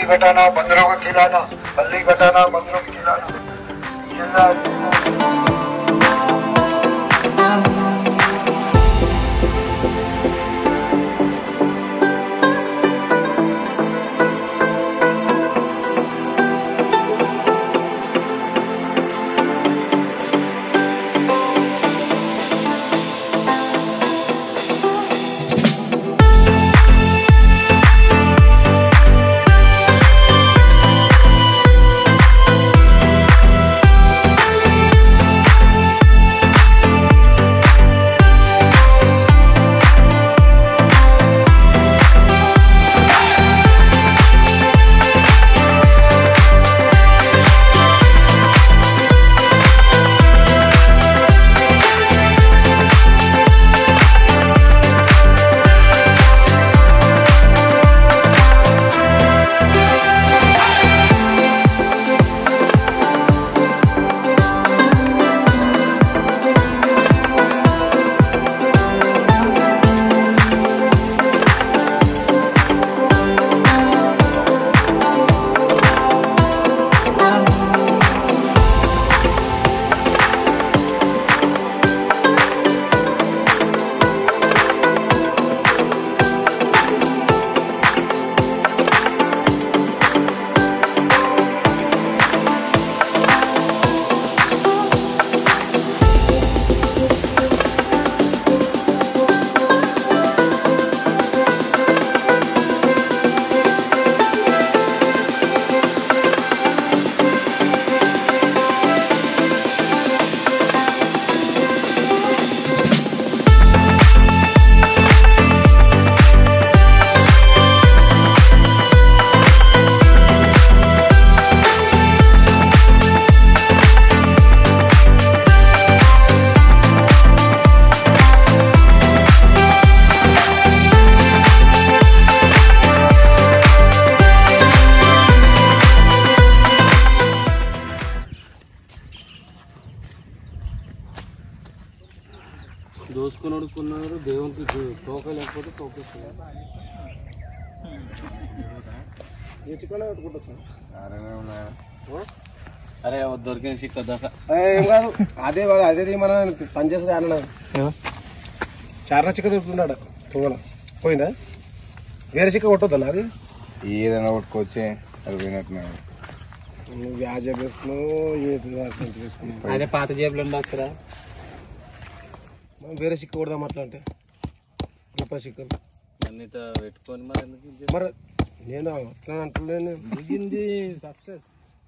घटाना बंदरों को खिलाना बल्ली घटाना बंदरों को खिलाना जिला దోసుకున్నాడు కొన్నారు దేవునికి దో- తోక లేకపోతే తోకేస్తున్నారు అరే ఓ దొరికిన చిక్క దశ ఏం కాదు అదే వాడు అదే తీయమన్నా పని చేస్తుంది అన్న చారణ చిక్క దొరుకుతున్నాడు తుంగల పోయిందా వేరే చిక్క కొట్టొద్దా అది ఏదైనా కొట్టుకొచ్చే అది పోయినట్టున్నా నువ్వు వ్యాజ వేసుకున్నావు ఏది సంచి వేసుకున్నావు అదే పాత జేబులు ఉండొచ్చురా మనం వేరే చిక్క కొడదాం అట్లా అంటే రూపాయి చిక్కలు అన్ని ఇట్లా పెట్టుకొని మరి ఎందుకు ఇది చేయాలి? మరి నేను అట్లా అంటలేను దిగింది సక్సెస్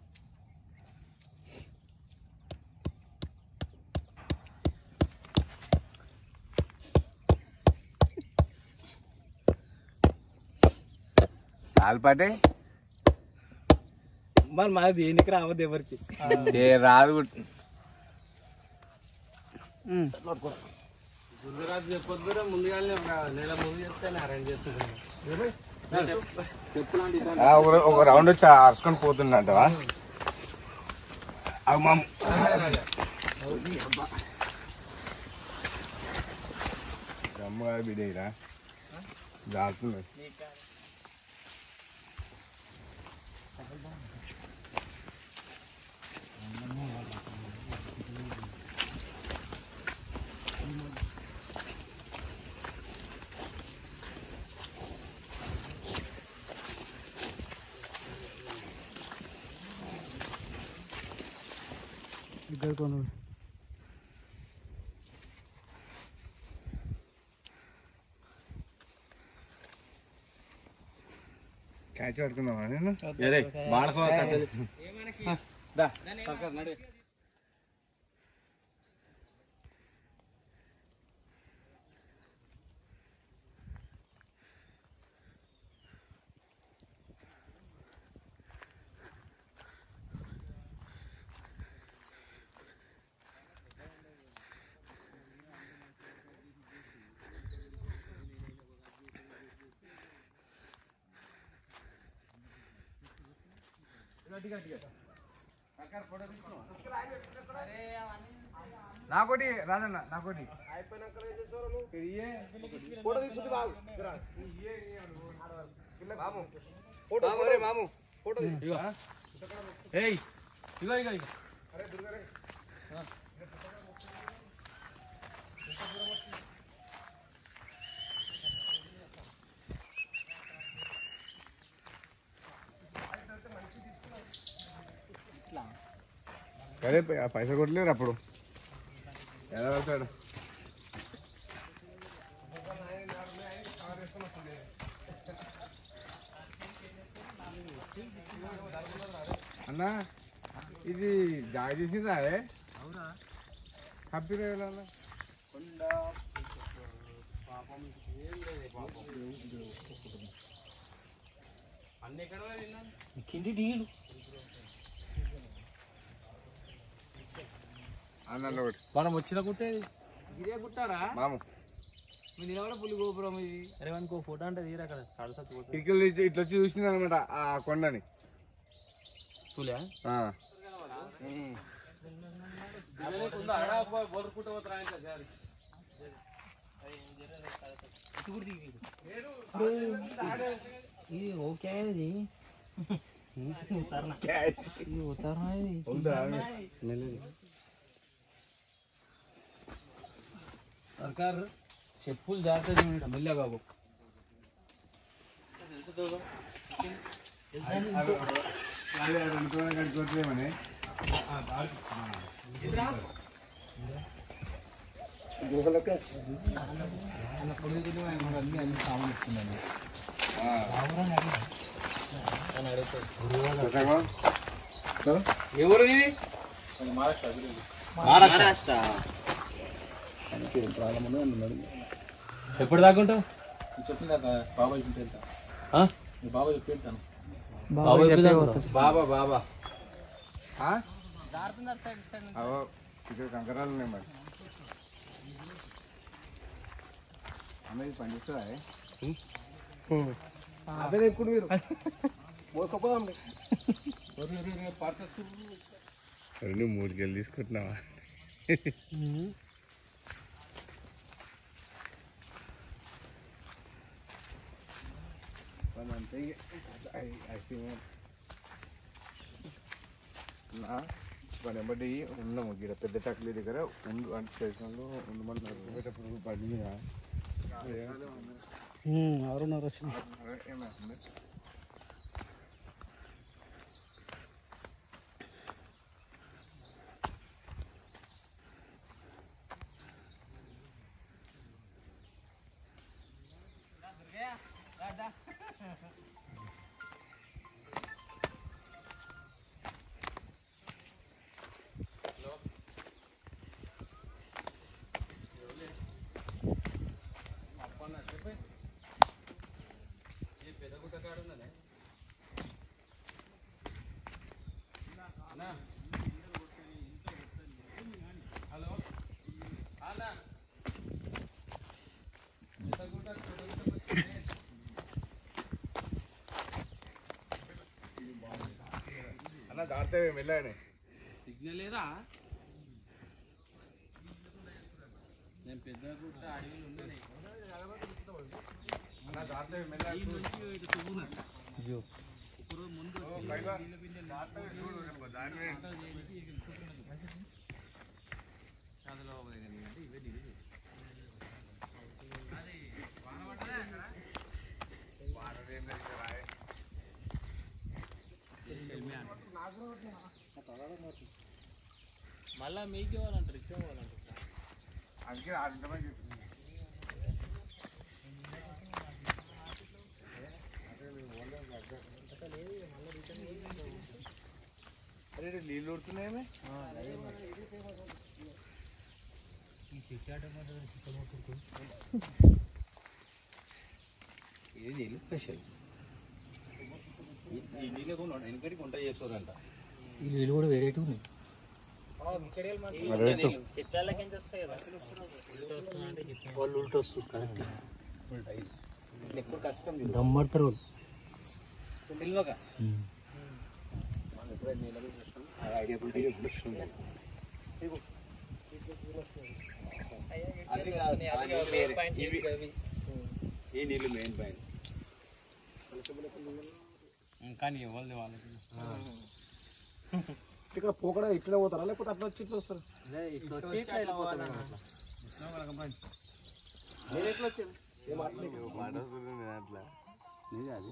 సాల్పాటే మరి మాది దేనికి రావద్దు ఎవరికి ఏ రాదు గురురాజు చెప్పొద్దురా ముందుగానే ఒక నెల ముందు చెప్తే అరేంజ్ చేస్తున్నాను ఆ, ఒక- ఒక రౌండ్ వచ్చి అరుచుకొని పోతుండంటవా అవి మా దమ్ముగా బిడేరా జారుతుంది క్యాచ్ పడుతున్నావా నేను అరే వాడుకో కథలు దా సర్కార్ నడి నాకోటి రాదన్న నాకోటి ఫోటో తీసుకుంటే బాగు మాము ఫోటో మాము ఇగో ఏయ్ ఇగో ఇగో ఇగో అరే ఆ పైసలు కొట్టలేరు అప్పుడు ఎలా వెళ్తాడు అన్నా ఇది జాయి తీసిందా అదే హ్యాపీ రేలా అన్ని ఎక్కడ విన్నాను కింది దిగుడు అన్న ఒకటి మనం వచ్చిన కుట్టే ఇదే కుట్టారా మాము మీ నిలబడ పులి గోపురం ఇది అరే వానికి ఫోటో అంటే తీరా అక్కడ సడసత్ పోతుంది ఇక్కడ ఇట్లా ఇట్లా వచ్చి చూసింది అనమాట ఆ కొండని పులియా ఆ. ఇది ఓకే ఇది ఇది ఉత్తరం ఇది ఉందా? సర్కార్ చెప్పులు జాగ్రత్త మెల్లగా బాబు అదే అనుకోని కట్టుకోవట్లేమని గుహలకే ఎవరు ఇది మహారాష్ట్ర ఎప్పుడు దాకుంటావు ఆ? బాబాయ్ చెప్పి బాబా బాబా ఆ? అవో ఇక్కడ కంకరాలు ఉన్నాయి మరి అమ్మ ఇది పనిచేస్తుందా అదే ఇప్పుడు మీరు మోసపోదాం రెండు మూడు గెలు తీసుకుంటున్నావా వాళ్ళంతా ఇక ఐ- ఐస్ క్రీమ్ నా మన ఎంబడి ఉన్నాము ఇక్కడ పెద్ద టక్లీ దగ్గర ఉండు అంటే స్టేషన్లో ఉండమన్నారు పోయేటప్పుడు బండి మీద ఎవరున్నారు వచ్చిన అదే ఏమైంది అన్న దాడితే వెళ్ళాయని సిగ్నల్ లేదా నేను పెద్ద గుట్ట అడవిలో ఉండనే అన్న దాడితే వెళ్ళాయి ముందు దాని మీద అందులో అంటే ఇవే నీళ్ళు వాడదేం లేదు రాయ్ మళ్ళా మీకు ఇవ్వాలంటారు ఇక్కడ ఇవ్వాలంటారు అందుకే ఆడించమని చెప్పింది అరే ఇది నీళ్ళు ఉడుతున్నాయేమే ఇది నీళ్ళు స్పెషల్ ఈ నీళ్ళు కొన్నాడు వెనకటి వంట చేస్తారంట ఈ నీళ్ళు కూడా వెరైటీ ఉన్నాయి వాళ్ళు ఉల్ట వస్తుంది కరెక్ట్ ఎక్కువ కష్టం దమ్మడతారు తెలియక ఐడియా ఈ నీళ్ళు మెయిన్ పాయింట్ కానీ ఎవరిది వాళ్ళకి ఇక్కడ పోకడా ఇట్లా పోతారా లేకపోతే అట్లా వచ్చి ఇట్లా వస్తారు ఇట్లా వచ్చి ఇట్లా వెళ్ళిపోతాడు అట్లా. నేను ఎట్లా వచ్చాను నీదే అది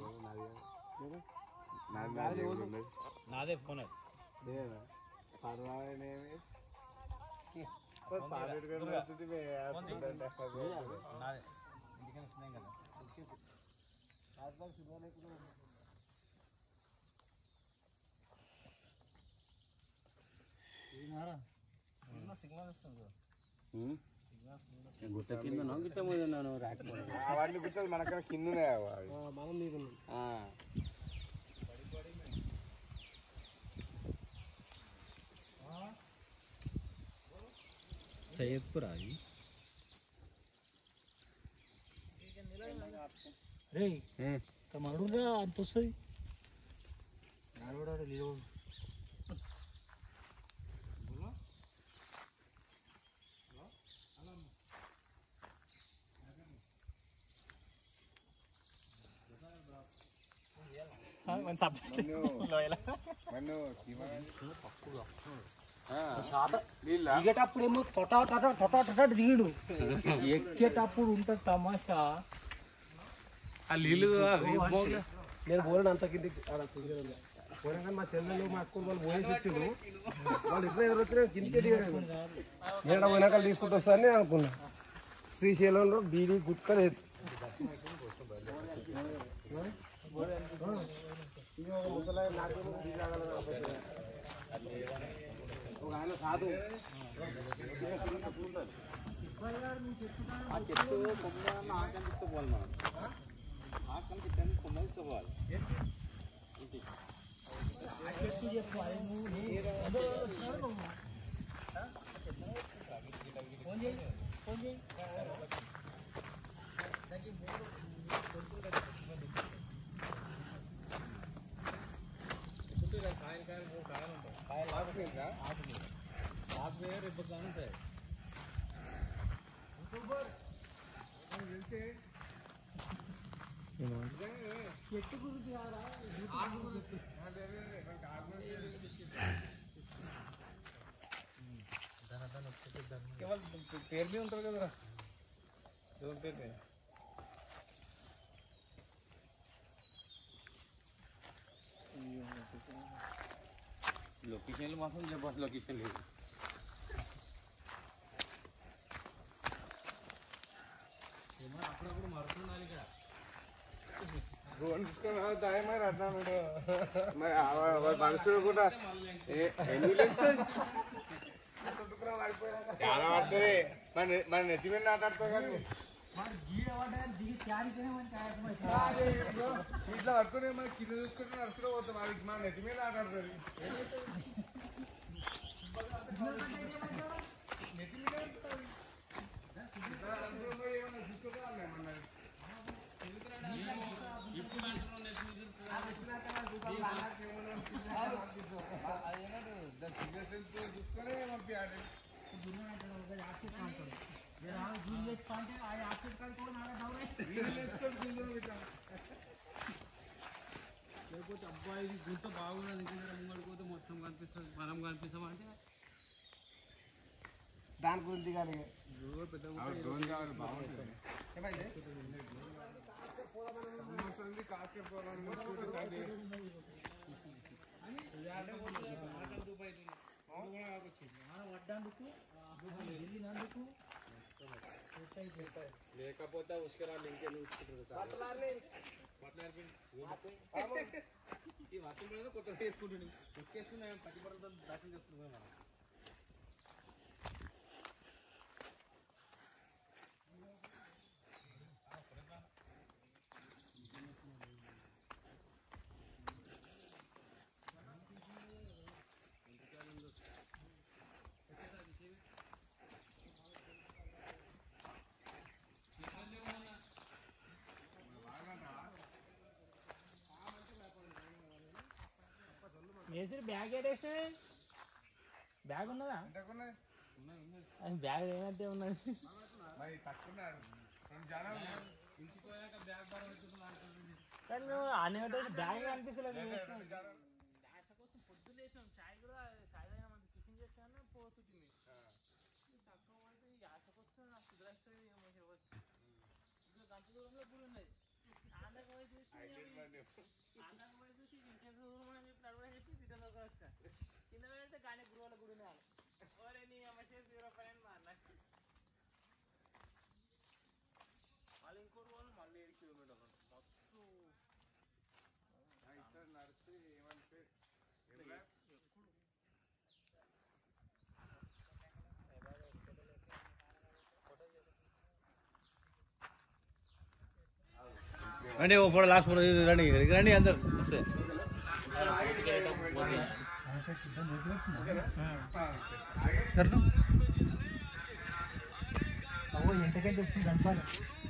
నాదే ఫోన్ అది నాదే ఇంటికని వచ్చినాయి కదా ఉమ్. గుట్ట కింద గిట్ట మీద ఉన్నాను రాకపోతే అవన్నీ గుర్తుంది మనకన్నా కింద ఉన్నాయి అవి. మనం మీద ఉన్నాం ఆ. చెప్పురా అది రే ఉమ్. మడుగా అంత వస్తుంది మన్ను శివ ఆ. దిగేటప్పుడు ఏమో తొట తొట తొట తొట దిగుడు ఎక్కేటప్పుడు ఉంటుంది తమాషా ఆ నీళ్ళు నేను పోలేను అంత కిందికి ఆడ సింగల్ ఉంది పోయినా కానీ మా చెల్లెలు మా అక్క వాళ్ళు పోయేసి వచ్చిండు వాళ్ళు ఇట్లా ఎవరు వచ్చినా కిందికే దిగారు నేను పోయినాక తీసుకుంటూ వస్తానని నేను అనుకున్నా శ్రీశైలంలో బీడీ గుట్క లేదు ఇది ఒక ముసలాయన నాకేమో బీడీ తాగాలని ఆపేసాడు. ఒక ఆయన సాధు ఆ చెట్టు కొమ్మ ఆకని తీసుకోవాలి మనం ఆకని చెట్టు కొమ్మ తీసుకోవాలి పేరు మీద ఉంటారు కదరా దేవుని పేరు మీద లొకేషన్లు మాత్రం జబర్దస్త్ లొకేషన్ లేదు డ్రోన్ తీసుకొని దాయి మరి అట్లా మీరు మరి ఆ- ఆ మనుషులు కూడా ఏ- ఎన్ని లెక్కలు? చాలా పడుతుంది మన మన నెత్తి మీద నాటాడుతావు కానీ ఇట్లా పట్టుకుని మన కింద చూసుకుంటే నడుచుకుంటూ పోతాం అది మన నెత్తి మీద ఆటాడుతుంది నెత్తి మీద ఆడుతుంది. ఇట్లా నడుచుకుంటూ ఏమన్నా చూసుకుంటే వాళ్ళు ఏమన్నా చూసుకొని పంపించాలి లేకపోతే అబ్బాయి ఇది గుంత బాగున్నది ఇంకా ముంగడికి పోతే మొత్తం కనిపిస్తుంది మనం కనిపిస్తాం అంటే దాని గురించి కానీ డ్రోన్ కావాలి బాగుంటుంది సంవత్సరం కాస్కే పోవాలని లేకపోతే ఉసుకరాలు ఇంకెళ్ళి ఉసుకుంటారు ఈ వర్షం పడేదో కొత్త వేసుకుంటుంది ఉసుకేసుకుని పట్టి పడతో దర్శనం చేసుకుంటున్నాం మనం మేస్త్రి బ్యాగ్ ఏడేస్తే బ్యాగ్ ఉన్నదా అది బ్యాగ్ ఏమంటే ఉన్నది మరి తక్కువ రెండు జనాలు ఇంటికి పోయాక బ్యాగ్ బరం అవుతుంది కానీ మేము అనే బ్యాగ్ అనిపిస్తలేదు రండి ఓ ఫోటో లాస్ట్ ఫోటో రండి ఇక్కడికి రండి అందరు వస్తే ఎంతకంటే వస్తుంది కనపాలి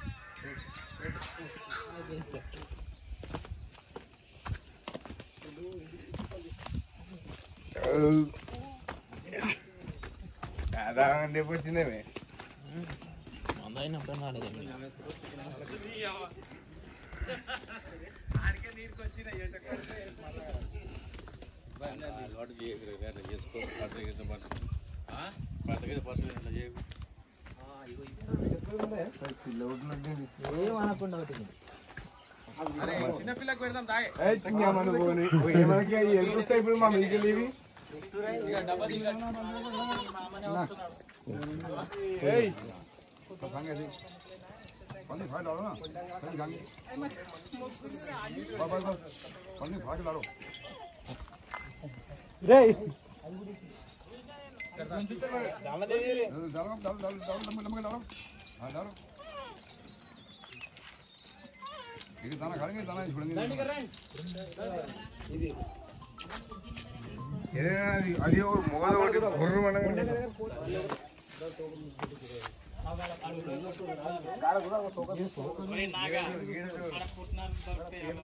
అదా అంటే వచ్చిందేమే ఏమనకుండా ఒకటి చిన్నపిల్లకు పెడదాం తాగే ఏమనకి ఎలుగుతాయి ఇప్పుడు మా మీకు ఇవి అది మొగద ఒకటి బుర్రు అనగా